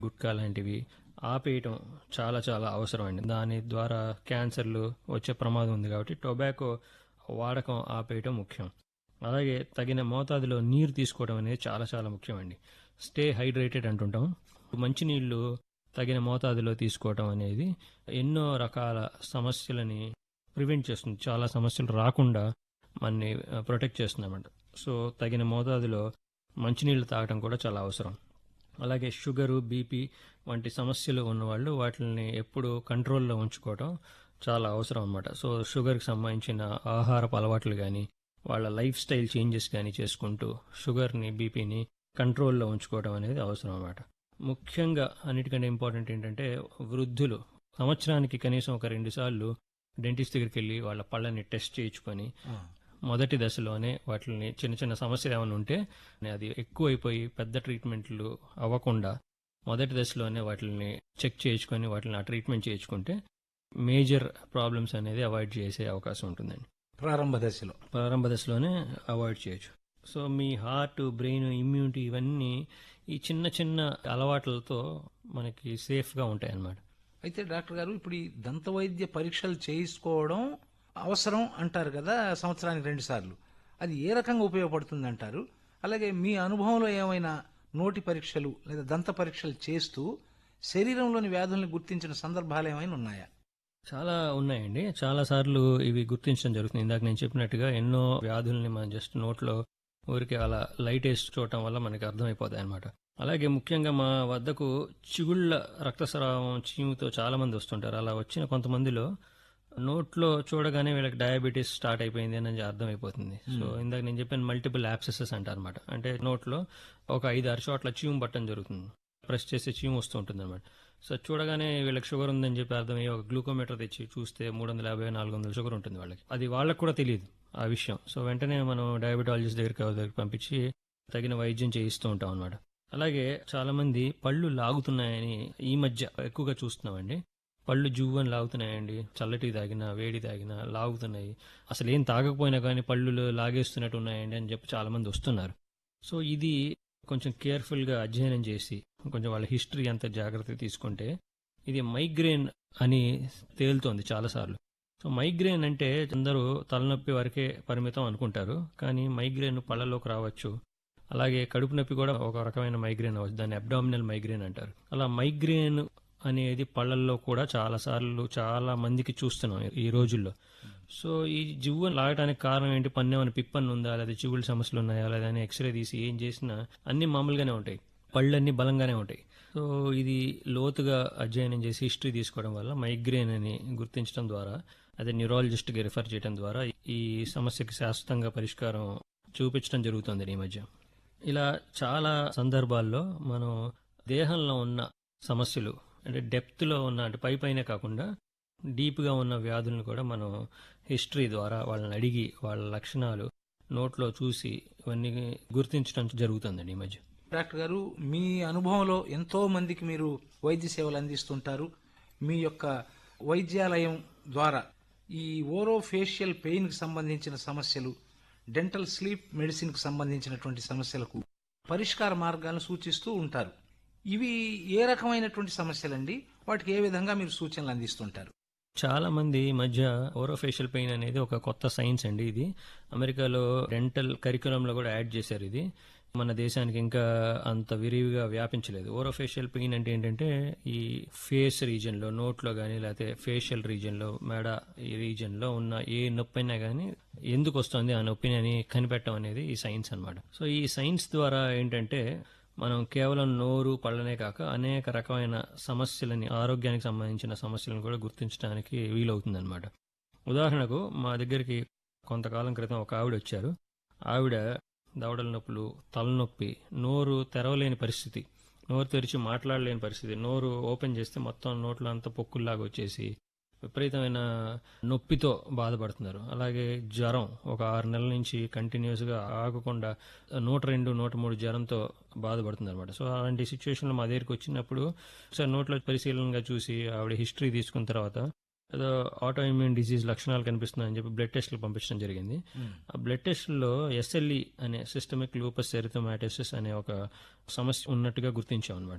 గుట్కా లాంటివి ఆపేయటం చాలా చాలా అవసరం అండి దాని ద్వారా క్యాన్సర్లు వచ్చే ప్రమాదం ఉంది కాబట్టి టొబాకో వాడకం ఆపేయటం ముఖ్యం అలాగే తగిన మోతాదులో నీరు తీసుకోవడం అనేది చాలా చాలా ముఖ్యం అండి స్టే హైడ్రేటెడ్ అంటుంటాం మంచినీళ్ళు తగిన మోతాదులో తీసుకోవటం అనేది ఎన్నో రకాల సమస్యలని ప్రివెంట్ చేస్తుంది చాలా సమస్యలు రాకుండా మనని ప్రొటెక్ట్ చేస్తుందన్నమాట సో తగిన మోతాదులో మంచినీళ్ళు తాగడం కూడా చాలా అవసరం అలాగే షుగరు బీపీ వంటి సమస్యలు ఉన్నవాళ్ళు వాటిని ఎప్పుడు కంట్రోల్లో ఉంచుకోవడం చాలా అవసరం అన్నమాట సో షుగర్కి సంబంధించిన ఆహారపు అలవాట్లు కానీ వాళ్ళ లైఫ్ స్టైల్ చేంజెస్ కానీ చేసుకుంటూ షుగర్ని బీపీని కంట్రోల్లో ఉంచుకోవడం అనేది అవసరం అన్నమాట ముఖ్యంగా అన్నిటికంటే ఇంపార్టెంట్ ఏంటంటే వృద్ధులు సంవత్సరానికి కనీసం ఒక రెండు సార్లు డెంటిస్ట్ దగ్గరికి వెళ్ళి వాళ్ళ పళ్ళని టెస్ట్ చేయించుకొని మొదటి దశలోనే వాటిని చిన్న చిన్న సమస్యలు ఏమైనా ఉంటే అది ఎక్కువైపోయి పెద్ద ట్రీట్మెంట్లు అవ్వకుండా మొదటి దశలోనే వాటిని చెక్ చేయించుకొని వాటిని ఆ ట్రీట్మెంట్ చేయించుకుంటే మేజర్ ప్రాబ్లమ్స్ అనేది అవాయిడ్ చేసే అవకాశం ఉంటుందండి ప్రారంభ దశలో ప్రారంభ దశలోనే అవాయిడ్ చేయొచ్చు సో మీ హార్ట్ బ్రెయిన్ ఇమ్యూనిటీ ఇవన్నీ ఈ చిన్న చిన్న అలవాట్లతో మనకి సేఫ్గా ఉంటాయి అన్నమాట అయితే డాక్టర్ గారు ఇప్పుడు ఈ దంత వైద్య పరీక్షలు చేయించుకోవడం అవసరం అంటారు కదా సంవత్సరానికి రెండు సార్లు అది ఏ రకంగా ఉపయోగపడుతుంది అంటారు అలాగే మీ అనుభవంలో ఏమైనా నోటి పరీక్షలు లేదా దంత పరీక్షలు చేస్తూ శరీరంలోని వ్యాధుల్ని గుర్తించిన సందర్భాలు ఏమైనా ఉన్నాయా చాలా ఉన్నాయండి చాలా సార్లు ఇవి గుర్తించడం జరుగుతుంది ఇందాక నేను చెప్పినట్టుగా ఎన్నో వ్యాధుల్ని మనం జస్ట్ నోట్లో ఊరికి అలా లైట్ వేసి చూడటం వల్ల మనకి అర్థమైపోతాయి అనమాట అలాగే ముఖ్యంగా మా వద్దకు చిగుళ్ళ రక్తస్రావం చీముతో చాలా మంది వస్తుంటారు అలా వచ్చిన కొంతమందిలో నోట్లో చూడగానే వీళ్ళకి డయాబెటీస్ స్టార్ట్ అయిపోయింది అని అర్థమైపోతుంది సో ఇందాక నేను చెప్పాను మల్టిపుల్ యాప్సెసెస్ అంటారు అనమాట అంటే నోట్లో ఒక ఐదు ఆరు చోట్ల చీము పట్టడం జరుగుతుంది ప్రెస్ చేస్తే చీము వస్తూ ఉంటుంది అనమాట సో చూడగానే వీళ్ళకి షుగర్ ఉందని చెప్పి అర్థమయ్యి ఒక గ్లూకోమీటర్ తెచ్చి చూస్తే మూడు వందల యాభై నాలుగు వందల షుగర్ ఉంటుంది వాళ్ళకి అది వాళ్ళకి కూడా తెలియదు ఆ విషయం సో వెంటనే మనం డయాబెటాలజిస్ట్ దగ్గరికి ఎవరి దగ్గరికి పంపించి తగిన వైద్యం చేయిస్తూ ఉంటాం అనమాట అలాగే చాలా మంది పళ్ళు లాగుతున్నాయని ఈ మధ్య ఎక్కువగా చూస్తున్నామండి పళ్ళు జువ్వని లాగుతున్నాయండి చల్లటి తాగినా వేడి తాగినా లాగుతున్నాయి అసలు ఏం తాగకపోయినా కానీ పళ్ళు లాగేస్తున్నట్టు ఉన్నాయండి అని చెప్పి చాలా మంది వస్తున్నారు సో ఇది కొంచెం కేర్ఫుల్గా అధ్యయనం చేసి కొంచెం వాళ్ళ హిస్టరీ అంత జాగ్రత్త తీసుకుంటే ఇది మైగ్రేన్ అని తేలుతోంది చాలాసార్లు సో మైగ్రేన్ అంటే అందరూ తలనొప్పి వరకే పరిమితం అనుకుంటారు కానీ మైగ్రేన్ పళ్ళలోకి రావచ్చు అలాగే కడుపు నొప్పి కూడా ఒక రకమైన మైగ్రేన్ అవ్వచ్చు దాన్ని అబ్డామినల్ మైగ్రేన్ అంటారు అలా మైగ్రేన్ అనేది పళ్ళల్లో కూడా చాలా సార్లు చాలా మందికి చూస్తున్నాం ఈ రోజుల్లో సో ఈ జివ్వు లాగడానికి కారణం ఏంటి పన్ను ఏమైనా పిప్పన్ను ఉందా లేదా చిగుళ్ళ సమస్యలు ఉన్నాయా లేదా అని ఎక్స్రే తీసి ఏం చేసినా అన్ని మామూలుగానే ఉంటాయి పళ్ళన్నీ బలంగానే ఉంటాయి సో ఇది లోతుగా అధ్యయనం చేసి హిస్టరీ తీసుకోవడం వల్ల మైగ్రేన్ అని గుర్తించడం ద్వారా అదే న్యూరాలజిస్ట్కి రిఫర్ చేయడం ద్వారా ఈ సమస్యకి శాశ్వతంగా పరిష్కారం చూపించడం జరుగుతుంది ఈ మధ్య ఇలా చాలా సందర్భాల్లో మనం దేహంలో ఉన్న సమస్యలు అంటే డెప్త్లో ఉన్న అంటే పై పైనే కాకుండా డీప్గా ఉన్న వ్యాధులను కూడా మనం హిస్టరీ ద్వారా వాళ్ళని అడిగి వాళ్ళ లక్షణాలు నోట్లో చూసి ఇవన్నీ గుర్తించడం జరుగుతుందండి ఈ మధ్య డాక్టర్ గారు మీ అనుభవంలో ఎంతో మందికి మీరు వైద్య సేవలు అందిస్తుంటారు మీ యొక్క వైద్యాలయం ద్వారా ఈ ఓరోఫేషియల్ పెయిన్కి సంబంధించిన సమస్యలు డెంటల్ స్లీప్ మెడిసిన్కి సంబంధించినటువంటి సమస్యలకు పరిష్కార మార్గాలను సూచిస్తూ ఉంటారు ఇవి ఏ రకమైనటువంటి సమస్యలండి వాటికి ఏ విధంగా మీరు సూచనలు అందిస్తుంటారు చాలా మంది ఈ మధ్య ఓరోఫేషియల్ పెయిన్ అనేది ఒక కొత్త సైన్స్ అండి ఇది అమెరికాలో డెంటల్ కరికులంలో కూడా యాడ్ చేశారు ఇది మన దేశానికి ఇంకా అంత విరివిగా వ్యాపించలేదు ఓరోఫేషియల్ పెయిన్ అంటే ఏంటంటే ఈ ఫేస్ రీజియన్లో నోట్లో కానీ లేకపోతే ఫేషియల్ రీజియన్లో మెడ ఈ రీజియన్లో ఉన్న ఏ నొప్పి అయినా కానీ ఎందుకు వస్తుంది ఆ నొప్పిని అని కనిపెట్టడం అనేది ఈ సైన్స్ అన్నమాట సో ఈ సైన్స్ ద్వారా ఏంటంటే మనం కేవలం నోరు పళ్ళనే కాక అనేక రకమైన సమస్యలని ఆరోగ్యానికి సంబంధించిన సమస్యలను కూడా గుర్తించడానికి వీలవుతుందన్నమాట ఉదాహరణకు మా దగ్గరికి కొంతకాలం క్రితం ఒక ఆవిడ వచ్చారు ఆవిడ దవడల నొప్పులు తలనొప్పి నోరు తెరవలేని పరిస్థితి నోరు తెరిచి మాట్లాడలేని పరిస్థితి నోరు ఓపెన్ చేస్తే మొత్తం నోట్లో అంతా పొక్కుల్లాగా వచ్చేసి విపరీతమైన నొప్పితో బాధపడుతున్నారు అలాగే జ్వరం ఒక ఆరు నెలల నుంచి కంటిన్యూస్గా ఆగకుండా నూట రెండు నూట మూడు జ్వరంతో బాధపడుతుంది అనమాట సో అలాంటి సిచ్యువేషన్లో మా దగ్గరికి వచ్చినప్పుడు ఒకసారి నోట్లో పరిశీలనగా చూసి ఆవిడ హిస్టరీ తీసుకున్న తర్వాత ఏదో ఆటో ఇమ్యూన్ డిసీజ్ లక్షణాలు కనిపిస్తున్నాయని చెప్పి బ్లడ్ టెస్ట్లు పంపించడం జరిగింది ఆ బ్లడ్ టెస్ట్లో ఎస్ఎల్ఈ అనే సిస్టమిక్ లూపస్ ఎరిథోమాటోసిస్ అనే ఒక సమస్య ఉన్నట్టుగా గుర్తించాం అనమాట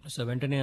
సో వెంటనే